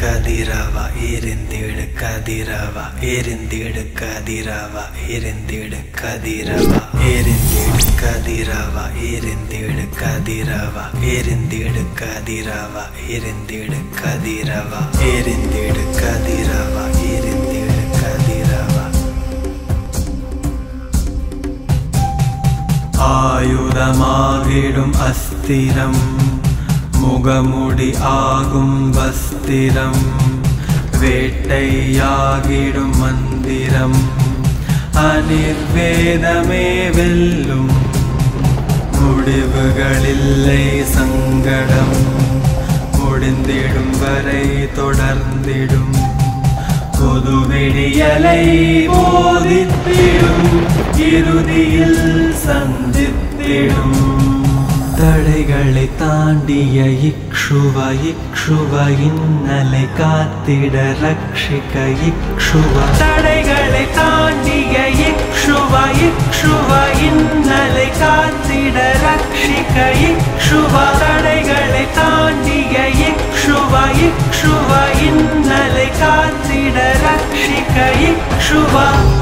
கதிரவ எரிந்திடு கதிரவ எரிந்திடு கதிரவ எரிந்திடு கதிரவ எரிந்திடு கதிரவ எரிந்திடு கதிரவ எரிந்திடு கதிரவ எரிந்திடு கதிரவ எரிந்திடு கதிரவ எரிந்திடு கதிரவ ஆயுதமாகிடும் அஸ்திரம் முகமுடி ஆகும் வஸ்திரம் வேட்டையாகிடும் மந்திரம் அனிர்வேதமே வெல்லும் முடிவுகளில்லை சங்கடம் முடிந்திடும் வரை தொடர்ந்திடும் புது விடியலை போதித்திடும் இறுதியில் சந்தித்திடும் தடைகளை தாண்டிய இக்ஷுவ இக்ஷுவ இன்னலை காத்திட ரட்சிக்க இக்ஷுவ தடைகளை தாண்டிய இக்ஷுவ இக்ஷுவ இன்னலை காத்திட ரட்சிக்க இக்ஷுவ தடைகளை தாண்டிய இக்ஷுவ இக்ஷுவ இன்னலை காத்திட ரட்சிக்க இக்ஷுவ